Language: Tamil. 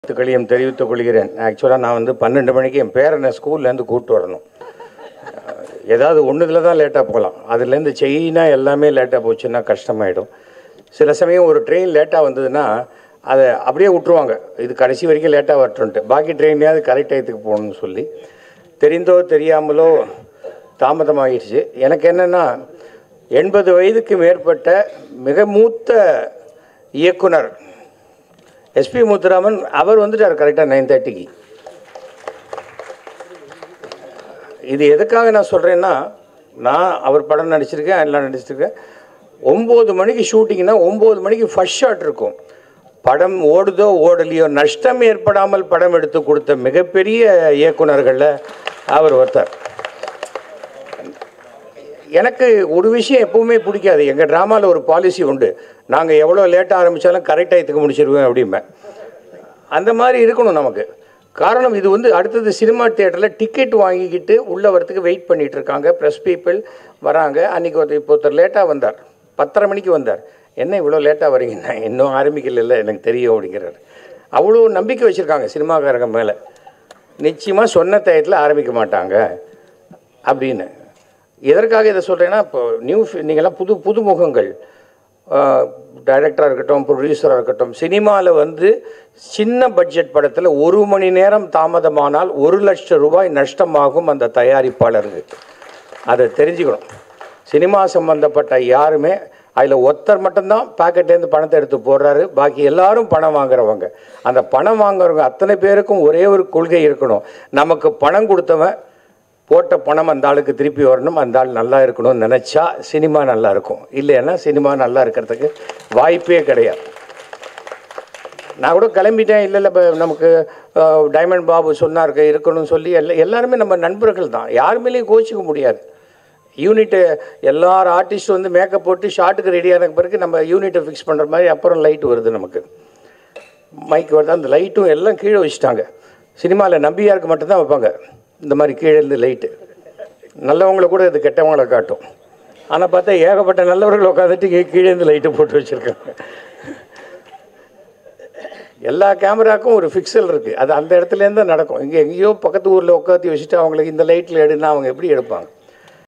வாழ்த்துக்களையும் தெரிவித்துக் கொள்கிறேன் ஆக்சுவலாக நான் வந்து பன்னெண்டு மணிக்கு என் பேரனை ஸ்கூல்லேருந்து கூப்பிட்டு வரணும் ஏதாவது ஒன்றுல தான் லேட்டாக போகலாம் அதுலேருந்து செயினாக எல்லாமே லேட்டாக போச்சுன்னா கஷ்டமாயிடும் சில சமயம் ஒரு ட்ரெயின் லேட்டாக வந்ததுன்னா அதை அப்படியே விட்டுருவாங்க இது கடைசி வரைக்கும் லேட்டாக வரட்டும்ட்டு பாக்கி ட்ரெயின்லேயாவது கரெக்ட் டயத்துக்கு போகணும்னு சொல்லி தெரிந்தோ தெரியாமலோ தாமதமாகிடுச்சு எனக்கு என்னென்னா எண்பது வயதுக்கு மேற்பட்ட மிக மூத்த இயக்குனர் எஸ்பி முத்துராமன் அவர் வந்துட்டார் கரெக்டாக நைன் தேர்ட்டிக்கு இது எதுக்காக நான் சொல்கிறேன்னா நான் அவர் படம் நடிச்சிருக்கேன் எல்லாம் நடிச்சிருக்கேன் ஒம்பது மணிக்கு ஷூட்டிங்னா ஒம்பது மணிக்கு ஃபர்ஸ்ட் ஷாட் இருக்கும் படம் ஓடுதோ ஓடலையோ நஷ்டம் ஏற்படாமல் படம் எடுத்து கொடுத்த மிகப்பெரிய இயக்குனர்களில் அவர் ஒருத்தர் எனக்கு ஒரு விஷயம் எப்பவுமே பிடிக்காது எங்கள் ட்ராமாவில் ஒரு பாலிசி உண்டு நாங்கள் எவ்வளோ லேட்டாக ஆரம்பித்தாலும் கரெக்ட் டயத்துக்கு முடிச்சிருவேன் அப்படிம்பேன் அந்த மாதிரி இருக்கணும் நமக்கு காரணம் இது வந்து அடுத்தது சினிமா தியேட்டரில் டிக்கெட் வாங்கிக்கிட்டு உள்ளே வரத்துக்கு வெயிட் பண்ணிட்டு இருக்காங்க ப்ரெஸ் பீப்புள் வராங்க அன்றைக்கி ஒருத்தர் இப்போ ஒருத்தர் லேட்டாக வந்தார் பத்தரை மணிக்கு வந்தார் என்ன இவ்வளோ லேட்டாக வரீங்க நான் இன்னும் ஆரம்பிக்கல எனக்கு தெரியும் அப்படிங்கிறார் அவ்வளோ நம்பிக்கை வச்சுருக்காங்க சினிமாக்காரங்க மேலே நிச்சயமாக சொன்ன டயத்தில் ஆரம்பிக்க மாட்டாங்க அப்படின்னு எதற்காக இதை சொல்கிறேன்னா இப்போ நியூ நீங்கள்லாம் புது புதுமுகங்கள் டைரக்டராக இருக்கட்டும் ப்ரொடியூசராக இருக்கட்டும் சினிமாவில் வந்து சின்ன பட்ஜெட் படத்தில் ஒரு மணி நேரம் தாமதமானால் ஒரு லட்சம் ரூபாய் நஷ்டமாகும் அந்த தயாரிப்பாளருக்கு அதை தெரிஞ்சுக்கணும் சினிமா சம்மந்தப்பட்ட யாருமே அதில் ஒருத்தர் மட்டும்தான் பாக்கெட்லேருந்து பணத்தை எடுத்து போடுறாரு பாக்கி எல்லாரும் பணம் வாங்குறவங்க அந்த பணம் வாங்குறவங்க அத்தனை பேருக்கும் ஒரே ஒரு கொள்கை இருக்கணும் நமக்கு பணம் கொடுத்தவன் போட்ட பணம் அந்த ஆளுக்கு திருப்பி வரணும் அந்த ஆள் நல்லா இருக்கணும்னு நினச்சா சினிமா நல்லா இருக்கும் இல்லைன்னா சினிமா நல்லா இருக்கிறதுக்கு வாய்ப்பே கிடையாது நான் கூட கிளம்பிட்டேன் இல்லை இல்லை இப்போ நமக்கு அஹ், டைமண்ட் பாபு சொன்னார் இருக்கணும்னு சொல்லி எல்லா எல்லாருமே நம்ம நண்பர்கள் தான் யாருமேலேயும் கோச்சிக்க முடியாது யூனிட்டு எல்லார் ஆர்டிஸ்ட் வந்து மேக்கப் போட்டு ஷார்ட்டுக்கு ரெடியான பிறகு நம்ம யூனிட்டை ஃபிக்ஸ் பண்ணுற மாதிரி அப்புறம் லைட் வருது நமக்கு மைக் வருது அந்த லைட்டும் எல்லாம் கீழே வச்சுட்டாங்க சினிமாவில் நம்பியாருக்கு மட்டும்தான் வைப்பாங்க இந்த மாதிரி கீழே இருந்து லைட்டு நல்லவங்கள கூட இது கெட்டவங்கள காட்டும் ஆனால் பார்த்தா ஏகப்பட்ட நல்லவர்கள் உட்காந்துட்டு கீ- கீழே இருந்து லைட்டு போட்டு வச்சுருக்காங்க எல்லா கேமராக்கும் ஒரு ஃபிக்சல் இருக்குது அது அந்த இடத்துலேருந்து தான் நடக்கும் இங்கே எங்கேயோ பக்கத்து ஊரில் உட்காந்து வச்சுட்டு அவங்களுக்கு இந்த லைட்டில் எடுன்னா அவங்க எப்படி எடுப்பாங்க